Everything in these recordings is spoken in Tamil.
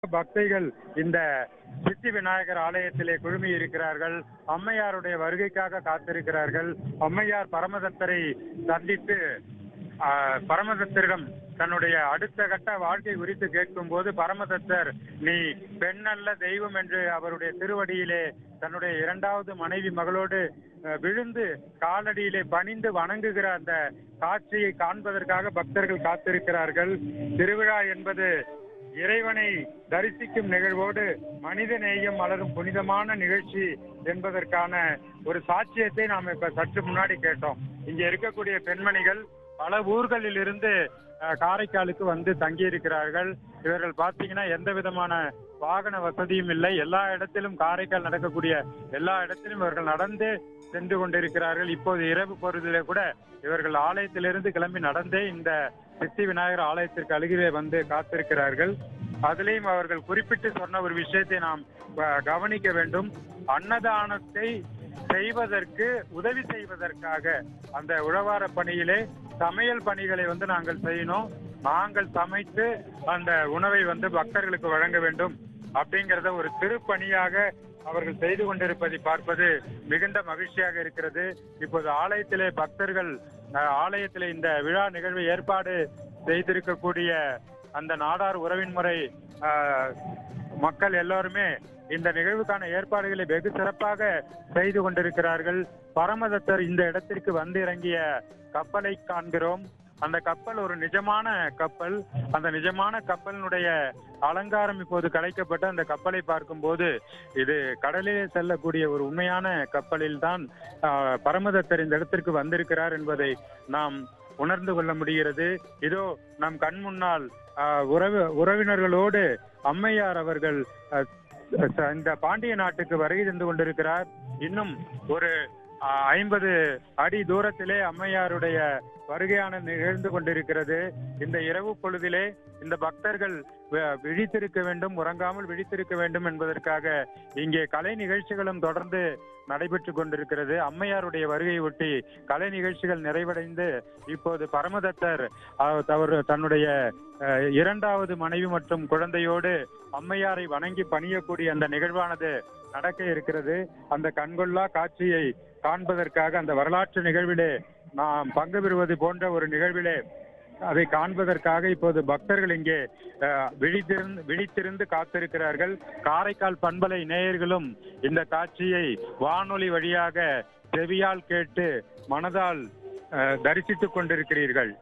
பக்தைகள் இந்த சித்தி விநாயகர் ஆலயத்திலே குழுமி இருக்கிறார்கள் அம்மையாருடைய வருகைக்காக காத்திருக்கிறார்கள் அம்மையார் பரமதத்தரை சந்தித்து ஆஹ், பரமதத்தரிடம் தன்னுடைய அடுத்த கட்ட வாழ்க்கை குறித்து கேட்கும் போது பரமதத்தர் நீ பெண் அல்ல தெய்வம் என்று அவருடைய திருவடியிலே தன்னுடைய இரண்டாவது மனைவி மகளோடு அஹ், விழுந்து காலடியிலே பணிந்து வணங்குகிற அந்த காட்சியை காண்பதற்காக பக்தர்கள் காத்திருக்கிறார்கள் திருவிழா என்பது இறைவனை தரிசிக்கும் நிகழ்வோடு மனித நேயம் மலரும் புனிதமான நிகழ்ச்சி என்பதற்கான ஒரு சாட்சியத்தை நாம் இப்ப சற்று முன்னாடி கேட்டோம் இங்க இருக்கக்கூடிய பெண்மணிகள் பல ஊர்களில் இருந்து அஹ், காரைக்காலுக்கு வந்து தங்கி இருக்கிறார்கள் இவர்கள் பார்த்தீங்கன்னா எந்த விதமான வாகன வசதியும் இல்லை எல்லா இடத்திலும் காரைக்கால் நடக்கக்கூடிய எல்லா இடத்திலும் இவர்கள் நடந்து சென்று கொண்டிருக்கிறார்கள் இப்போது இரவு பொழுதிலே கூட இவர்கள் ஆலயத்திலிருந்து கிளம்பி நடந்தே இந்த சித்தி விநாயகர் ஆலயத்திற்கு அருகிலே வந்து காத்திருக்கிறார்கள் அதிலேயும் அவர்கள் குறிப்பிட்டு சொன்ன ஒரு விஷயத்தை நாம் அஹ், கவனிக்க வேண்டும் அன்னதானத்தை செய்வதற்கு உதவி செய்வதற்காக அந்த உழவார பணியிலே சமையல் பணிகளை வந்து நாங்கள் செய்யணும் நாங்கள் சமைத்து அந்த உணவை வந்து பக்தர்களுக்கு வழங்க வேண்டும் அப்படிங்கறத ஒரு திருப்பணியாக அவர்கள் செய்து கொண்டிருப்பதை பார்ப்பது மிகுந்த மகிழ்ச்சியாக இருக்கிறது இப்போது ஆலயத்திலே பக்தர்கள் அஹ், ஆலயத்திலே இந்த விழா நிகழ்வை ஏற்பாடு செய்திருக்கக்கூடிய அந்த நாடார் உறவின் முறை அஹ், மக்கள் எல்லாருமே இந்த நிகழ்வுக்கான ஏற்பாடுகளை வெகு சிறப்பாக செய்து கொண்டிருக்கிறார்கள் பரமதத்தர் இந்த இடத்திற்கு வந்து இறங்கிய கப்பலை காண்கிறோம் அந்த கப்பல் ஒரு நிஜமான கப்பல் அந்த நிஜமான கப்பலினுடைய அலங்காரம் இப்போது கலைக்கப்பட்டு அந்த கப்பலை பார்க்கும்போது இது கடலிலே செல்லக்கூடிய ஒரு உண்மையான கப்பலில் தான் பரமதத்தர் இந்த இடத்திற்கு வந்திருக்கிறார் என்பதை நாம் உணர்ந்து கொள்ள முடிகிறது இதோ நம் கண் முன்னால் ஆஹ், உறவு உறவினர்களோடு அம்மையார் அவர்கள் ஆஹ், ச- இந்த பாண்டிய நாட்டுக்கு வருகை தந்து கொண்டிருக்கிறார் இன்னும் ஒரு ஆஹ், ஐம்பது அடி தூரத்திலே அம்மையாருடைய வருகையான நிகழ்ந்து கொண்டிருக்கிறது இந்த இரவு பொழுதிலே இந்த பக்தர்கள் வி- விழித்திருக்க வேண்டும் உறங்காமல் விழித்திருக்க வேண்டும் என்பதற்காக இங்கே கலை நிகழ்ச்சிகளும் தொடர்ந்து நடைபெற்று கொண்டிருக்கிறது அம்மையாருடைய வருகையை ஒட்டி கலை நிகழ்ச்சிகள் நிறைவடைந்து இப்போது பரமதத்தர் அவர் தவறு- தன்னுடைய அஹ், இரண்டாவது மனைவி மற்றும் குழந்தையோடு அம்மையாரை வணங்கி பணியக்கூடிய அந்த நிகழ்வானது நடக்க இருக்கிறது அந்த கண்கொள்ளா காட்சியை காண்பதற்காக அந்த வரலாற்று நிகழ்விலே நாம் பங்கு பெறுவது போன்ற ஒரு நிகழ்விலே அதை காண்பதற்காக இப்போது பக்தர்கள் இங்கே அஹ், விழித்திருந்து விழித்திருந்து காத்திருக்கிறார்கள் காரைக்கால் பண்பலை நேயர்களும் இந்த காட்சியை வானொலி வழியாக செவியால் கேட்டு மனதால் அஹ், தரிசித்துக் கொண்டிருக்கிறீர்கள்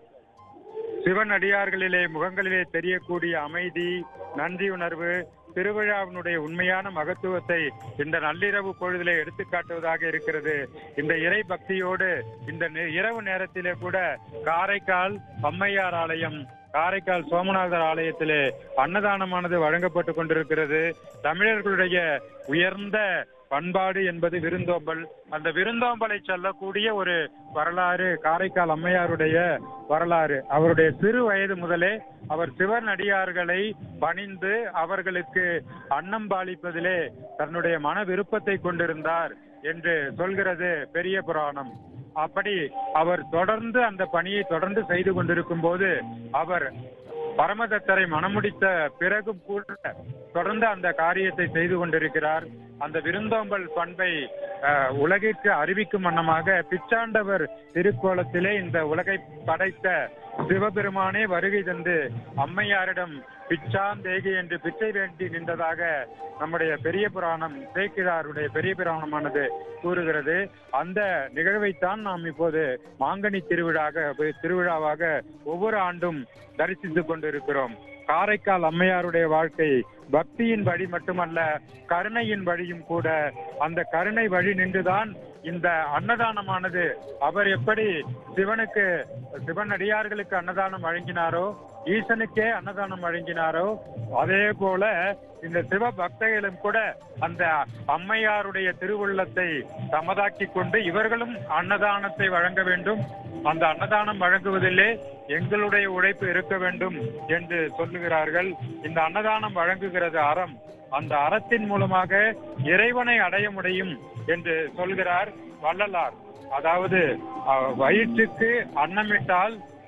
சிவன் அடியார்களிலே முகங்களிலே தெரியக்கூடிய அமைதி நன்றியுணர்வு திருவிழாவினுடைய உண்மையான மகத்துவத்தை இந்த நள்ளிரவு பொழுதிலே எடுத்துக்காட்டுவதாக இருக்கிறது இந்த இறை பக்தியோடு இந்த நி- இரவு நேரத்திலே கூட காரைக்கால் அம்மையார் ஆலயம் காரைக்கால் சோமநாதர் ஆலயத்திலே அன்னதானமானது வழங்கப்பட்டு கொண்டிருக்கிறது தமிழர்களுடைய உயர்ந்த பண்பாடு என்பது விருந்தோம்பல் அந்த விருந்தோம்பலை சொல்லக்கூடிய ஒரு வரலாறு காரைக்கால் அம்மையாருடைய வரலாறு அவருடைய சிறு வயது முதலே அவர் சிவன் அடியார்களை பணிந்து அவர்களுக்கு அன்னம் பாலிப்பதிலே தன்னுடைய மன விருப்பத்தை கொண்டிருந்தார் என்று சொல்கிறது பெரிய புராணம் அப்படி அவர் தொடர்ந்து அந்த பணியை தொடர்ந்து செய்து கொண்டிருக்கும் போது அவர் பரமதத்தரை மணமுடித்த பிறகும் கூட தொடர்ந்து அந்த காரியத்தை செய்து கொண்டிருக்கிறார் அந்த விருந்தோம்பல் பண்பை அஹ், உலகிற்கு அறிவிக்கும் வண்ணமாக பிச்சாண்டவர் திருக்கோலத்திலே இந்த உலகை படைத்த சிவபெருமானே வருகை தந்து அம்மையாரிடம் பிச்சாந்தேகி என்று பிச்சை வேண்டி நின்றதாக நம்முடைய பெரிய புராணம் சேக்கிழாருடைய பெரிய புராணமானது கூறுகிறது அந்த நிகழ்வைத்தான் நாம் இப்போது மாங்கனி திருவிழாக திருவிழாவாக ஒவ்வொரு ஆண்டும் தரிசித்துக் கொண்டிருக்கிறோம் காரைக்கால் அம்மையாருடைய வாழ்க்கை பக்தியின் வழி மட்டுமல்ல கருணையின் வழியும் கூட அந்த கருணை வழி நின்றுதான் இந்த அன்னதானமானது அவர் எப்படி சிவனுக்கு சிவன் அடியார்களுக்கு அன்னதானம் வழங்கினாரோ ஈசனுக்கே அன்னதானம் வழங்கினாரோ அதே போல இந்த சிவ பக்தர்களும் கூட அந்த அம்மையாருடைய திருவுள்ளத்தை சமதாக்கி கொண்டு இவர்களும் அன்னதானத்தை வழங்க வேண்டும் அந்த அன்னதானம் வழங்குவதிலே எங்களுடைய உழைப்பு இருக்க வேண்டும் என்று சொல்லுகிறார்கள் இந்த அன்னதானம் வழங்குகிறது அறம் அந்த அறத்தின் மூலமாக இறைவனை அடைய முடியும் என்று சொல்கிறார் வள்ளலார் அதாவது அஹ், வயிற்றுக்கு அன்னமிட்டால்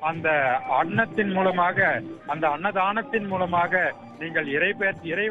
அந்த அன்னத்தின் மூலமாக அந்த அன்னதானத்தின் மூலமாக நீங்கள் இறை இறை